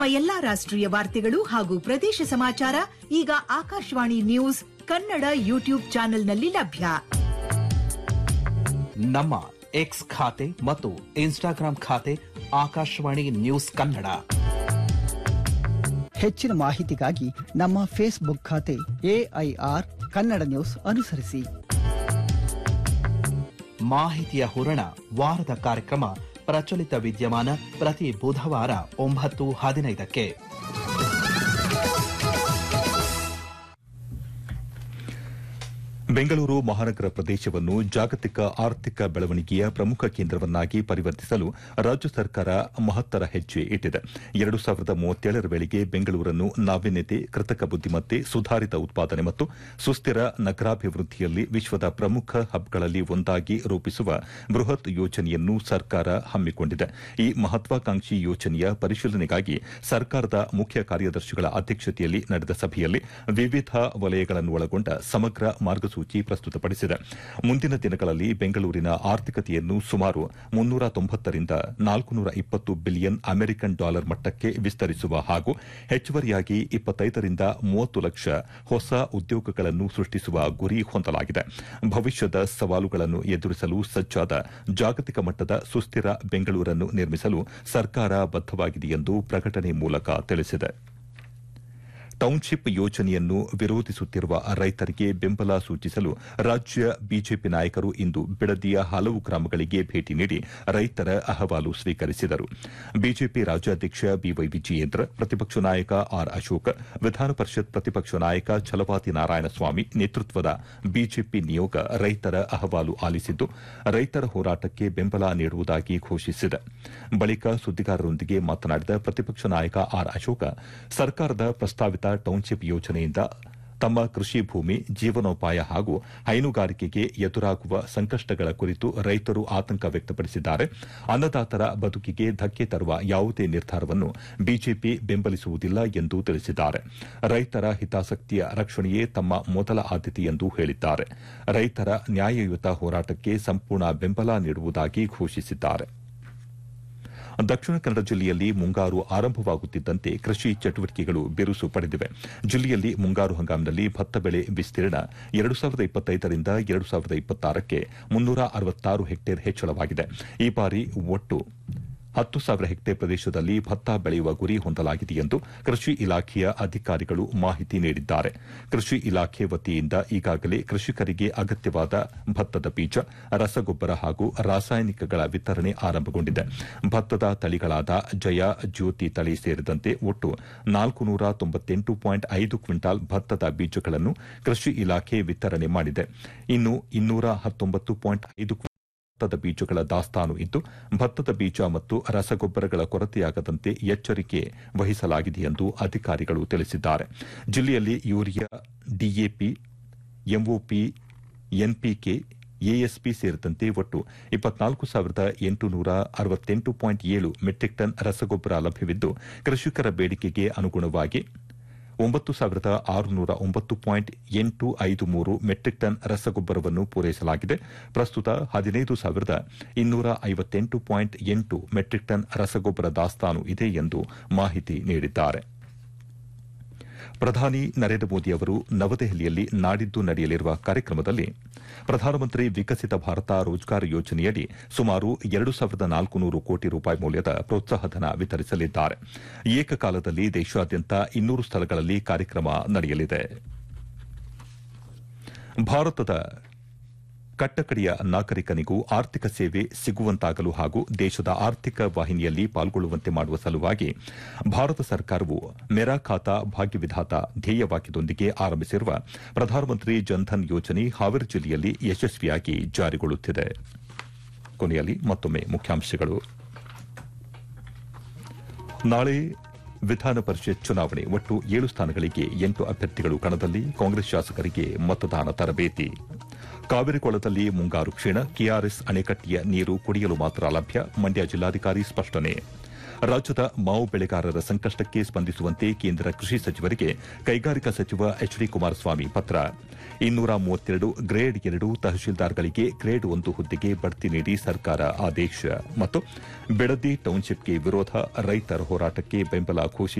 ನಮ್ಮ ಎಲ್ಲಾ ರಾಷ್ಟ್ರೀಯ ವಾರ್ತೆಗಳು ಹಾಗೂ ಪ್ರದೇಶ ಸಮಾಚಾರ ಈಗ ಆಕಾಶವಾಣಿ ನ್ಯೂಸ್ ಕನ್ನಡ ಯೂಟ್ಯೂಬ್ ಚಾನೆಲ್ನಲ್ಲಿ ಲಭ್ಯ ನಮ್ಮ ಎಕ್ಸ್ ಖಾತೆ ಮತ್ತು ಇನ್ಸ್ಟಾಗ್ರಾಂ ಖಾತೆ ಆಕಾಶವಾಣಿ ನ್ಯೂಸ್ ಕನ್ನಡ ಹೆಚ್ಚಿನ ಮಾಹಿತಿಗಾಗಿ ನಮ್ಮ ಫೇಸ್ಬುಕ್ ಖಾತೆ ಎಐಆರ್ ಕನ್ನಡ ನ್ಯೂಸ್ ಅನುಸರಿಸಿ ಮಾಹಿತಿಯ ಹೂರಣ ವಾರದ ಕಾರ್ಯಕ್ರಮ ಪ್ರಚಲಿತ ವಿದ್ಯಮಾನ ಪ್ರತಿ ಬುಧವಾರ ಒಂಬತ್ತು ಹದಿನೈದಕ್ಕೆ ಬೆಂಗಳೂರು ಮಹಾನಗರ ಪ್ರದೇಶವನ್ನು ಜಾಗತಿಕ ಆರ್ಥಿಕ ಬೆಳವಣಿಗೆಯ ಪ್ರಮುಖ ಕೇಂದ್ರವನ್ನಾಗಿ ಪರಿವರ್ತಿಸಲು ರಾಜ್ಯ ಸರ್ಕಾರ ಮಹತ್ತರ ಹೆಜ್ಜೆ ಇಟ್ಟಿದೆ ಎರಡು ಸಾವಿರದ ಮೂವತ್ತೇಳರ ವೇಳೆಗೆ ಬೆಂಗಳೂರನ್ನು ನಾವೀನ್ಯತೆ ಕೃತಕ ಬುದ್ದಿಮತ್ತೆ ಸುಧಾರಿತ ಉತ್ಪಾದನೆ ಮತ್ತು ಸುಸ್ಥಿರ ನಗರಾಭಿವೃದ್ಧಿಯಲ್ಲಿ ವಿಶ್ವದ ಪ್ರಮುಖ ಹಬ್ಗಳಲ್ಲಿ ಒಂದಾಗಿ ರೂಪಿಸುವ ಬೃಹತ್ ಯೋಜನೆಯನ್ನು ಸರ್ಕಾರ ಹಮ್ಮಿಕೊಂಡಿದೆ ಈ ಮಹತ್ವಾಕಾಂಕ್ಷಿ ಯೋಜನೆಯ ಪರಿಶೀಲನೆಗಾಗಿ ಸರ್ಕಾರದ ಮುಖ್ಯ ಕಾರ್ಯದರ್ಶಿಗಳ ಅಧ್ಯಕ್ಷತೆಯಲ್ಲಿ ನಡೆದ ಸಭೆಯಲ್ಲಿ ವಿವಿಧ ವಲಯಗಳನ್ನು ಒಳಗೊಂಡ ಸಮಗ್ರ ಮಾರ್ಗಸೂಚಿ ಪ್ರಸ್ತುತಪಡಿಸಿದೆ ಮುಂದಿನ ದಿನಗಳಲ್ಲಿ ಬೆಂಗಳೂರಿನ ಆರ್ಥಿಕತೆಯನ್ನು ಸುಮಾರು ಮುನ್ನೂರ ತೊಂಬತ್ತರಿಂದ ನಾಲ್ಕುನೂರ ಇಪ್ಪತ್ತು ಬಿಲಿಯನ್ ಅಮೆರಿಕನ್ ಡಾಲರ್ ಮಟ್ಟಕ್ಕೆ ವಿಸ್ತರಿಸುವ ಹಾಗೂ ಹೆಚ್ಚುವರಿಯಾಗಿ ಇಪ್ಪತ್ತೈದರಿಂದ ಮೂವತ್ತು ಲಕ್ಷ ಹೊಸ ಉದ್ಯೋಗಗಳನ್ನು ಸೃಷ್ಟಿಸುವ ಗುರಿ ಹೊಂದಲಾಗಿದೆ ಭವಿಷ್ಯದ ಸವಾಲುಗಳನ್ನು ಎದುರಿಸಲು ಸಜ್ಜಾದ ಜಾಗತಿಕ ಮಟ್ಟದ ಸುಸ್ಥಿರ ಬೆಂಗಳೂರನ್ನು ನಿರ್ಮಿಸಲು ಸರ್ಕಾರ ಬದ್ದವಾಗಿದೆ ಎಂದು ಪ್ರಕಟಣೆ ಮೂಲಕ ತಿಳಿಸಿದೆ ಟೌನ್ಶಿಪ್ ಯೋಜನೆಯನ್ನು ವಿರೋಧಿಸುತ್ತಿರುವ ರೈತರಿಗೆ ಬೆಂಬಲ ಸೂಚಿಸಲು ರಾಜ್ಯ ಬಿಜೆಪಿ ನಾಯಕರು ಇಂದು ಬಿಡದಿಯ ಹಲವು ಗ್ರಾಮಗಳಿಗೆ ಭೇಟಿ ನೀಡಿ ರೈತರ ಅಹವಾಲು ಸ್ವೀಕರಿಸಿದರು ಬಿಜೆಪಿ ರಾಜ್ಯಾಧ್ಯಕ್ಷ ಬಿವೈ ವಿಜಯೇಂದ್ರ ಪ್ರತಿಪಕ್ಷ ನಾಯಕ ಆರ್ ಅಶೋಕ್ ವಿಧಾನ ಪರಿಷತ್ ಪ್ರತಿಪಕ್ಷ ನಾಯಕ ಛಲವಾದಿ ನಾರಾಯಣಸ್ವಾಮಿ ನೇತೃತ್ವದ ಬಿಜೆಪಿ ನಿಯೋಗ ರೈತರ ಅಹವಾಲು ಆಲಿಸಿದ್ದು ರೈತರ ಹೋರಾಟಕ್ಕೆ ಬೆಂಬಲ ನೀಡುವುದಾಗಿ ಘೋಷಿಸಿದೆ ಬಳಿಕ ಸುದ್ದಿಗಾರರೊಂದಿಗೆ ಮಾತನಾಡಿದ ಪ್ರತಿಪಕ್ಷ ನಾಯಕ ಆರ್ ಅಶೋಕ ಸರ್ಕಾರದ ಪ್ರಸ್ತಾವಿತ ಟೌನ್ಶಿಪ್ ಯೋಜನೆಯಿಂದ ತಮ್ಮ ಕೃಷಿ ಭೂಮಿ ಜೀವನೋಪಾಯ ಹಾಗೂ ಹೈನುಗಾರಿಕೆಗೆ ಎದುರಾಗುವ ಸಂಕಷ್ಟಗಳ ಕುರಿತು ರೈತರು ಆತಂಕ ವ್ಯಕ್ತಪಡಿಸಿದ್ದಾರೆ ಅನ್ನದಾತರ ಬದುಕಿಗೆ ಧಕ್ಕೆ ತರುವ ಯಾವುದೇ ನಿರ್ಧಾರವನ್ನು ಬಿಜೆಪಿ ಬೆಂಬಲಿಸುವುದಿಲ್ಲ ಎಂದು ತಿಳಿಸಿದ್ದಾರೆ ರೈತರ ಹಿತಾಸಕ್ತಿಯ ರಕ್ಷಣೆಯೇ ತಮ್ಮ ಮೊದಲ ಆದ್ಯತೆ ಎಂದು ಹೇಳಿದ್ದಾರೆ ರೈತರ ನ್ಯಾಯಯುತ ಹೋರಾಟಕ್ಕೆ ಸಂಪೂರ್ಣ ಬೆಂಬಲ ನೀಡುವುದಾಗಿ ಘೋಷಿಸಿದ್ದಾರೆ ದಕ್ಷಿಣ ಕನ್ನಡ ಜಿಲ್ಲೆಯಲ್ಲಿ ಮುಂಗಾರು ಆರಂಭವಾಗುತ್ತಿದ್ದಂತೆ ಕೃಷಿ ಚಟುವಟಿಕೆಗಳು ಬಿರುಸು ಪಡೆದಿವೆ ಜಿಲ್ಲೆಯಲ್ಲಿ ಮುಂಗಾರು ಹಂಗಾಮಿನಲ್ಲಿ ಭತ್ತ ಬೆಳೆ ವಿಸ್ತೀರ್ಣ ಎರಡು ಸಾವಿರದ ಇಪ್ಪತ್ತೈದರಿಂದ ಎರಡು ಸಾವಿರದ ಇಪ್ಪತ್ತಾರಕ್ಕೆ ಮುನ್ನೂರ ಅರವತ್ತಾರು ಹೆಕ್ಟೇರ್ ಹೆಚ್ಚಳವಾಗಿದೆ ಈ ಬಾರಿ ಒಟ್ಟು ಹತ್ತು ಸಾವಿರ ಹೆಕ್ಟೇರ್ ಪ್ರದೇಶದಲ್ಲಿ ಭತ್ತ ಬೆಳೆಯುವ ಗುರಿ ಹೊಂದಲಾಗಿದೆ ಎಂದು ಕೃಷಿ ಇಲಾಖೆಯ ಅಧಿಕಾರಿಗಳು ಮಾಹಿತಿ ನೀಡಿದ್ದಾರೆ ಕೃಷಿ ಇಲಾಖೆ ವತಿಯಿಂದ ಈಗಾಗಲೇ ಕೃಷಿಕರಿಗೆ ಅಗತ್ಯವಾದ ಭತ್ತದ ಬೀಜ ರಸಗೊಬ್ಬರ ಹಾಗೂ ರಾಸಾಯನಿಕಗಳ ವಿತರಣೆ ಆರಂಭಗೊಂಡಿದೆ ಭತ್ತದ ತಳಿಗಳಾದ ಜಯ ಜ್ಯೋತಿ ತಳಿ ಸೇರಿದಂತೆ ಒಟ್ಟು ನಾಲ್ಕು ನೂರ ತೊಂಬತ್ತೆಂಟು ಪಾಯಿಂಟ್ ಐದು ಕ್ವಿಂಟಾಲ್ ಭತ್ತದ ಬೀಜಗಳನ್ನು ಕೃಷಿ ಇಲಾಖೆ ವಿತರಣೆ ಮಾಡಿದೆ ಇನ್ನು ಇನ್ನೂರ ಹತ್ತೊಂಬತ್ತು ಪಾಯಿಂಟ್ ಐದು ಭತ್ತದ ಬೀಜಗಳ ದಾಸ್ತಾನು ಇದ್ದು ಭತ್ತದ ಬೀಜ ಮತ್ತು ರಸಗೊಬ್ಬರಗಳ ಕೊರತೆಯಾಗದಂತೆ ಎಚ್ಚರಿಕೆ ವಹಿಸಲಾಗಿದೆ ಎಂದು ಅಧಿಕಾರಿಗಳು ತಿಳಿಸಿದ್ದಾರೆ ಜಿಲ್ಲೆಯಲ್ಲಿ urea DAP MOP NPK ASP ಸೇರಿದಂತೆ ಒಟ್ಟು ಇಪ್ಪತ್ನಾಲ್ಕು ಸಾವಿರದ ಎಂಟುನೂರ ಅರವತ್ತೆಂಟು ಪಾಯಿಂಟ್ ಏಳು ಮೆಟ್ರಿಕ್ ಟನ್ ರಸಗೊಬ್ಬರ ಲಭ್ಯವಿದ್ದು ಕೃಷಿಕರ ಬೇಡಿಕೆಗೆ ಅನುಗುಣವಾಗಿ ಒಂಬತ್ತು ಸಾವಿರದ ಆರುನೂರ ಒಂಬತ್ತು ಪಾಯಿಂಟ್ ಎಂಟು ಐದು ಮೂರು ಮೆಟ್ರಿಕ್ ಟನ್ ರಸಗೊಬ್ಬರವನ್ನು ಪೂರೈಸಲಾಗಿದೆ ಪ್ರಸ್ತುತ ಹದಿನೈದು ಸಾವಿರದ ಇನ್ನೂರ ಐವತ್ತೆಂಟು ಪಾಯಿಂಟ್ ಎಂಟು ಮೆಟ್ರಿಕ್ ಟನ್ ರಸಗೊಬ್ಬರ ದಾಸ್ತಾನು ಇದೆ ಎಂದು ಮಾಹಿತಿ ನೀಡಿದ್ದಾರೆ ಪ್ರಧಾನಿ ನರೇಂದ್ರ ಮೋದಿ ಅವರು ನವದೆಹಲಿಯಲ್ಲಿ ನಾಡಿದ್ದು ನಡೆಯಲಿರುವ ಕಾರ್ಯಕ್ರಮದಲ್ಲಿ ಪ್ರಧಾನಮಂತ್ರಿ ವಿಕಸಿತ ಭಾರತ ರೋಜ್ಗಾರ್ ಯೋಜನೆಯಡಿ ಸುಮಾರು ಎರಡು ಸಾವಿರದ ನಾಲ್ಕುನೂರು ಕೋಟಿ ರೂಪಾಯಿ ಮೌಲ್ಯದ ಪ್ರೋತ್ಸಾಹಧನ ವಿತರಿಸಲಿದ್ದಾರೆ ಏಕಕಾಲದಲ್ಲಿ ದೇಶಾದ್ಯಂತ ಇನ್ನೂರು ಸ್ಥಳಗಳಲ್ಲಿ ಕಾರ್ಯಕ್ರಮ ನಡೆಯಲಿದೆ ಭಾರತದ ಕಟ್ಟಕಡೆಯ ನಾಗರಿಕನಿಗೂ ಆರ್ಥಿಕ ಸೇವೆ ಸಿಗುವಂತಾಗಲು ಹಾಗೂ ದೇಶದ ಆರ್ಥಿಕ ವಾಹಿನಿಯಲ್ಲಿ ಪಾಲ್ಗೊಳ್ಳುವಂತೆ ಮಾಡುವ ಸಲುವಾಗಿ ಭಾರತ ಸರ್ಕಾರವು ಮೆರಾ ಖಾತಾ ಭಾಗ್ಯವಿಧಾತ ಧ್ಯೇಯವಾಕ್ಯದೊಂದಿಗೆ ಆರಂಭಿಸಿರುವ ಪ್ರಧಾನಮಂತ್ರಿ ಜನ್ಧನ್ ಯೋಜನೆ ಹಾವೇರಿ ಜಿಲ್ಲೆಯಲ್ಲಿ ಯಶಸ್ವಿಯಾಗಿ ಜಾರಿಗೊಳ್ಳುತ್ತಿದೆ ಕೊನೆಯಲ್ಲಿ ಮತ್ತೊಮ್ಮೆ ಮುಖ್ಯಾಂಶಗಳು ನಾಳೆ ವಿಧಾನ ಪರಿಷತ್ ಚುನಾವಣೆ ಒಟ್ಟು ಏಳು ಸ್ಥಾನಗಳಿಗೆ ಎಂಟು ಅಭ್ಯರ್ಥಿಗಳು ಕಣದಲ್ಲಿ ಕಾಂಗ್ರೆಸ್ ಶಾಸಕರಿಗೆ ಮತದಾನ ತರಬೇತಿ ಕಾವೇರಿ ಕೊಳದಲ್ಲಿ ಮುಂಗಾರು ಕ್ಷೀಣ ಕೆಆರ್ಎಸ್ ಅಣೆಕಟ್ಟೆಯ ನೀರು ಕುಡಿಯಲು ಮಾತ್ರ ಲಭ್ಯ ಮಂಡ್ಯ ಜಿಲ್ಲಾಧಿಕಾರಿ ಸ್ಪಷ್ಟನೆ ರಾಜ್ಯದ ಮಾವು ಬೆಳೆಗಾರರ ಸಂಕಷ್ಟಕ್ಕೆ ಸ್ಪಂದಿಸುವಂತೆ ಕೇಂದ್ರ ಕೃಷಿ ಸಚಿವರಿಗೆ ಕೈಗಾರಿಕಾ ಸಚಿವ ಎಚ್ ಡಿ ಕುಮಾರಸ್ವಾಮಿ ಪತ್ರ ಇನ್ನೂರ ಮೂವತ್ತೆರಡು ಗ್ರೇಡ್ ಎರಡು ತಹಶೀಲ್ದಾರ್ಗಳಿಗೆ ಗ್ರೇಡ್ ಒಂದು ಹುದ್ದೆಗೆ ಬಡ್ತಿ ನೀಡಿ ಸರ್ಕಾರ ಆದೇಶ ಮತ್ತು ಬೆಡದಿ ಟೌನ್ಶಿಪ್ಗೆ ವಿರೋಧ ರೈತರ ಹೋರಾಟಕ್ಕೆ ಬೆಂಬಲ ಘೋಷಿಸಿ